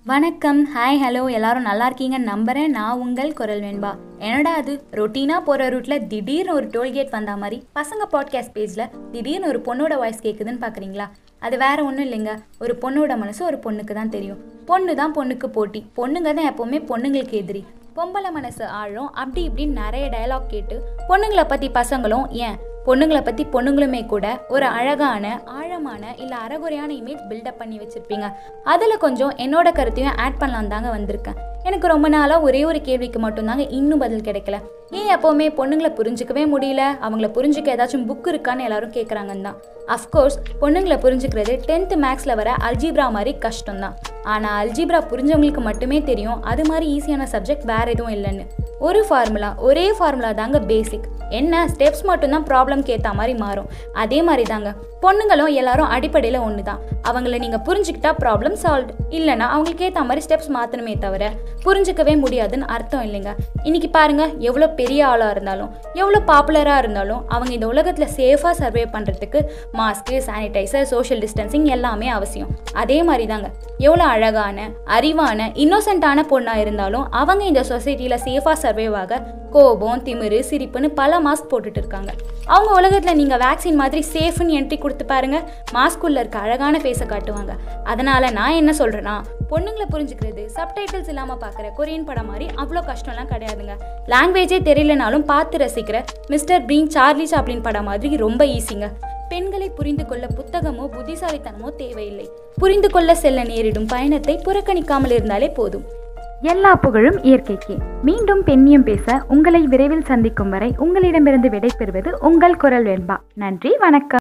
வணக்கம் hi hello எல்லாரும் நல்லா இருக்கீங்கன்னு நம்புறேன் நான் உங்கள் குரல் வெண்பா என்னடா அது ரொட்டீனாக போகிற ரூட்டில் திடீர்னு ஒரு டோல்கேட் வந்த மாதிரி பசங்க பாட்காஸ்ட் பேஜில் திடீர்னு ஒரு பொண்ணோட வாய்ஸ் கேட்குதுன்னு பார்க்குறீங்களா அது வேற ஒன்றும் இல்லைங்க ஒரு பொண்ணோட மனசு ஒரு பொண்ணுக்கு தான் தெரியும் பொண்ணு தான் பொண்ணுக்கு போட்டி பொண்ணுங்க தான் எப்போவுமே பொண்ணுங்களுக்கு எதிரி பொம்பளை மனசு ஆழம் அப்படி இப்படின்னு நிறைய டயலாக் கேட்டு பொண்ணுங்களை பற்றி பசங்களும் ஏன் பொண்ணுங்களை பற்றி பொண்ணுங்களுமே கூட ஒரு அழகான ஆழமான இல்லை அறகுறையான இமேஜ் பில்டப் பண்ணி வச்சுருப்பீங்க அதில் கொஞ்சம் என்னோட கருத்தையும் ஆட் பண்ணலாம் தாங்க வந்திருக்கேன் எனக்கு ரொம்ப நாளாக ஒரே ஒரு கேள்விக்கு மட்டும்தாங்க இன்னும் பதில் கிடைக்கல ஏன் எப்போவுமே பொண்ணுங்களை புரிஞ்சுக்கவே முடியல அவங்கள புரிஞ்சுக்க ஏதாச்சும் புக் இருக்கான்னு எல்லாரும் கேட்குறாங்கன்னு தான் அஃப்கோர்ஸ் பொண்ணுங்களை புரிஞ்சுக்கிறது டென்த்து மேக்ஸில் வர அல்ஜிப்ரா மாதிரி கஷ்டம் தான் ஆனால் அல்ஜிப்ரா புரிஞ்சவங்களுக்கு மட்டுமே தெரியும் அது மாதிரி ஈஸியான சப்ஜெக்ட் வேறு எதுவும் இல்லைன்னு ஒரு ஃபார்முலா ஒரே ஃபார்முலா தாங்க பேசிக் என்ன ஸ்டெப்ஸ் மட்டும்தான் ப்ராப்ளம்க்கு ஏற்ற மாதிரி மாறும் அதே மாதிரி தாங்க பொண்ணுங்களும் எல்லாரும் அடிப்படையில் ஒன்று தான் அவங்கள நீங்கள் புரிஞ்சுக்கிட்டா ப்ராப்ளம் சால்வ் இல்லைனா அவங்களுக்கு ஏற்ற மாதிரி ஸ்டெப்ஸ் மாற்றணுமே தவிர புரிஞ்சுக்கவே முடியாதுன்னு அர்த்தம் இல்லைங்க இன்னைக்கு பாருங்க எவ்வளோ பெரிய ஆளாக இருந்தாலும் எவ்வளோ பாப்புலராக இருந்தாலும் அவங்க இந்த உலகத்தில் சேஃபாக சர்வே பண்ணுறதுக்கு மாஸ்க்கு சானிடைசர் சோஷியல் டிஸ்டன்சிங் எல்லாமே அவசியம் அதே மாதிரி தாங்க எவ்வளோ அழகான அறிவான இன்னோசென்ட்டான பொண்ணாக இருந்தாலும் அவங்க இந்த சொசைட்டியில் சேஃபாக சர்வைவ் ஆக கோபம் திமிரு சிரிப்புன்னு பல மாஸ்க் போட்டுட்டு இருக்காங்க அவங்க உலகத்தில் நீங்கள் வேக்சின் மாதிரி சேஃப்னு என்ட்ரி கொடுத்து பாருங்க மாஸ்க்குள்ளே இருக்க அழகான ஃபேஸை காட்டுவாங்க அதனால் நான் என்ன சொல்கிறேன்னா பொண்ணுங்களை புரிஞ்சுக்கிறது சப்டைட்டில்ஸ் இல்லாமல் பார்க்குற கொரியன் படம் மாதிரி அவ்வளோ கஷ்டம்லாம் கிடையாதுங்க லாங்குவேஜே தெரியலனாலும் பார்த்து ரசிக்கிற மிஸ்டர் பீன் சார்லி சாப்ளின் படம் மாதிரி ரொம்ப ஈஸிங்க பெண்களை புரிந்து கொள்ள புத்தகமோ புத்திசாலித்தனமோ தேவையில்லை புரிந்து கொள்ள செல்ல நேரிடும் பயணத்தை புறக்கணிக்காமல் இருந்தாலே போதும் எல்லா புகழும் இயற்கைக்கே மீண்டும் பெண்ணியம் பேச உங்களை விரைவில் சந்திக்கும் வரை உங்களிடமிருந்து விடைபெறுவது உங்கள் குரல் வெண்பா நன்றி வணக்கம்